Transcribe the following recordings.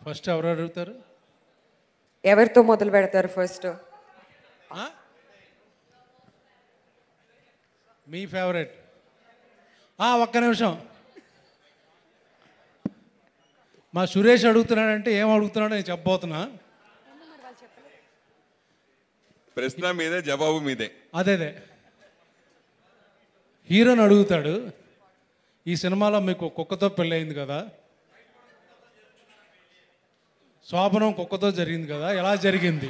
First ఎవరు అడుగుతారు ఎవరితో మొదలు పెడతారు ఫస్ట్ ఆ? మీ ఫేవరెట్ ఆ, ఒక్క నిమిషం మా సురేష్ అడుగుతున్నాడంటే ఏం అడుగుతున్నాడో నేను చెప్పబోతున్నా ప్రశ్న మీదే జవాబు మీదే అదే అదే హీరోని అడుగుతాడు ఈ సినిమాలో మీకు కుక్కతో పెళ్ళయింది కదా శోభనం కుక్కతో జరిగింది కదా ఎలా జరిగింది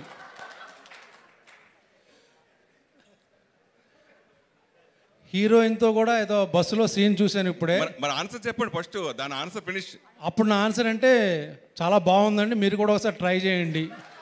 హీరోయిన్తో కూడా ఏదో బస్సులో సీన్ చూశాను ఇప్పుడే మరి- మరి ఆన్సర్ చెప్పండి ఫస్ట్ దాని ఆన్సర్ ఫినిష్ అప్పుడు నా ఆన్సర్ అంటే చాలా బాగుందండి మీరు కూడా ఒకసారి ట్రై చేయండి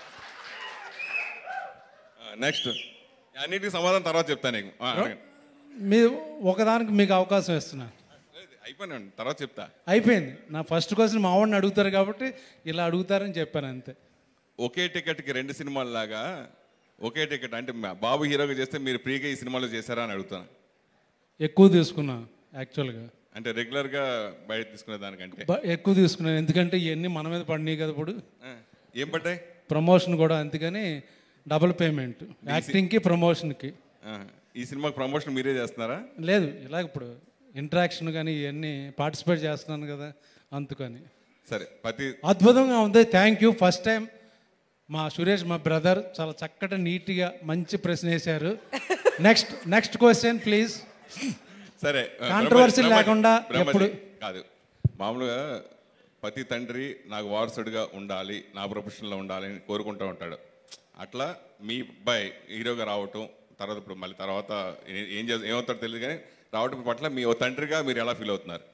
నెక్స్ట్ అన్నిటికీ సమాధానం తర్వాత చెప్తాను నీకు ఆ, అడగండి. మీరు ఒకదానికి మీకు అవకాశం ఇస్తున్నా లేదు, అయిపోయినాను తర్వాత చెప్తా అయిపోయింది నా ఫస్ట్ క్వశ్చన్ మా వాడిని అడుగుతారు కాబట్టి ఇలా అడుగుతారని చెప్పాను అంతే ఒకే టికెట్కి రెండు సినిమాల లాగా ఒకే టికెట్ అంటే మా- బాబు హీరోగా చేస్తే మీరు ఫ్రీగా ఈ సినిమాలో చేశారా అని అడుగుతాను ఎక్కువ తీసుకున్నా యాక్చువల్గా అంటే రెగ్యులర్గా బయట తీసుకునే దానికంటే బ- ఎక్కువ తీసుకున్నాను ఎందుకంటే ఇవన్నీ మన మీద పడినాయి కదా ఇప్పుడు ఆ, ఏం పడ్డాయి ప్రమోషన్ కూడా అందుకని డబుల్ పేమెంట్ యాక్టింగ్కి ప్రమోషన్కి ఆ, ఈ సినిమాకి ప్రమోషన్ మీరే చేస్తున్నారా లేదు ఇలా ఇప్పుడు ఇంటరాక్షన్ కానీ ఇవన్నీ పార్టిసిపేట్ చేస్తున్నాను కదా అందుకని సరే ప్రతి అద్భుతంగా ఉంది థ్యాంక్ యూ ఫస్ట్ టైం మా సురేష్ మా బ్రదర్ చాలా చక్కటి నీట్గా మంచి ప్రశ్న వేశారు నెక్స్ట్ నెక్స్ట్ క్వశ్చన్ ప్లీజ్ సరే ఆ, Controversy బ్రహ్మజీ, లేకుండా బ్రహ్మజీ, ఎప్పుడు? కాదు మామూలుగా ప్రతి తండ్రి నాకు వారసుడిగా ఉండాలి నా ప్రొఫెషన్లో ఉండాలి అని కోరుకుంటూ ఉంటాడు అట్లా మీ అబ్బాయి హీరోగా రావటం తర్వాత ఇప్పుడు మళ్ళీ తర్వాత ఏ- ఏం చేస్తా ఏమవుతాడో తెలియదు కానీ రావటం పట్ల మీ ఓ తండ్రిగా మీరు ఎలా ఫీల్ అవుతున్నారు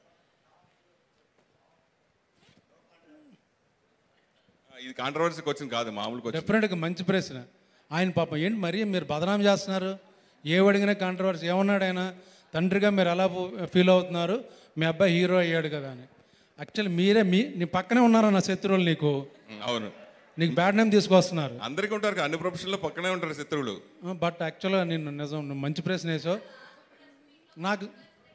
ఆ, ఇది కాంట్రవర్సీకి వచ్చింది కాదు మామూలుగా వచ్చింది డెఫినెట్గా మంచి ప్రశ్న ఆయన పాపం ఏంటి మరి మీరు బదనాం చేస్తున్నారు ఏ అడిగినా కాంట్రవర్సీ ఏమన్నాడు ఆయన తండ్రిగా మీరు ఎలా ఫీల్ అవుతున్నారు మీ అబ్బాయి హీరో అయ్యాడు కదా అని యాక్చువల్లీ మీరే మీ నీ పక్కనే ఉన్నారా నా శత్రువులు నీకు ఉం, అవును నీకు బ్యాడ్ నేమ్ తీసుకొస్తున్నారు అందరికీ ఉంటారు కదా, అన్ని ప్రొఫెషన్లో పక్కనే ఉంటారు శత్రువులు బట్ యాక్చువల్గా నేను నిజం నువ్వు మంచి ప్రశ్న వేసావు నాకు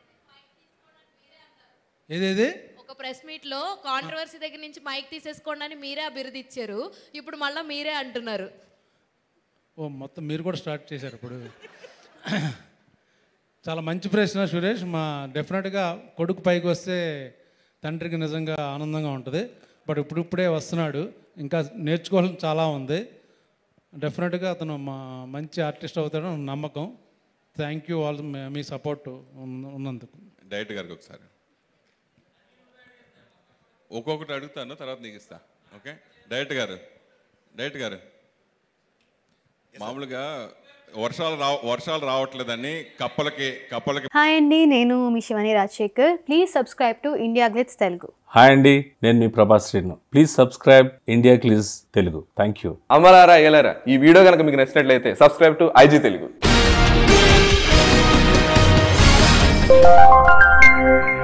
ఏదేది ఒక ప్రెస్ మీట్ లో కాంట్రవర్సీ దగ్గర నుంచి మైక్ తీసేసుకోండి అని మీరే అభివృద్ధి ఇచ్చారు ఇప్పుడు మళ్ళీ మీరే అంటున్నారు ఓ మొత్తం మీరు కూడా స్టార్ట్ చేశారు ఇప్పుడు చాలా మంచి ప్రశ్న సురేష్ మా డెఫినెట్గా కొడుకు పైకి వస్తే తండ్రికి నిజంగా ఆనందంగా ఉంటుంది బట్ ఇప్పుడిప్పుడే వస్తున్నాడు ఇంకా నేర్చుకోవాల్సిన చాలా ఉంది డెఫినెట్గా అతను మా మంచి ఆర్టిస్ట్ అవుతాడని నమ్మకం థ్యాంక్ యూ ఆల్ మీ సపోర్ట్ ఉన్నందుకు డైరెక్ట్ గారికి ఒకసారి ఒక్కొక్కటి అడుగుతాను తర్వాత నీకు ఇస్తా ఓకే డైరెక్ట్ గారు డైరెక్ట్ గారు మామూలుగా వర్షాలు రా వర్షాలు రావట్లేదని కప్పలకి కప్పలకి హాయ్ అండి నేను మీ Shivani Rajasekhar please subscribe to India glitz Telugu hi అండి నేను మీ Prabhas Srinu please subscribe India glitz Telugu thank you అమలారా ఎలారా ఈ వీడియో కనుక మీకు నచ్చినట్లయితే సబ్స్క్రైబ్ టు ఐజీ తెలుగు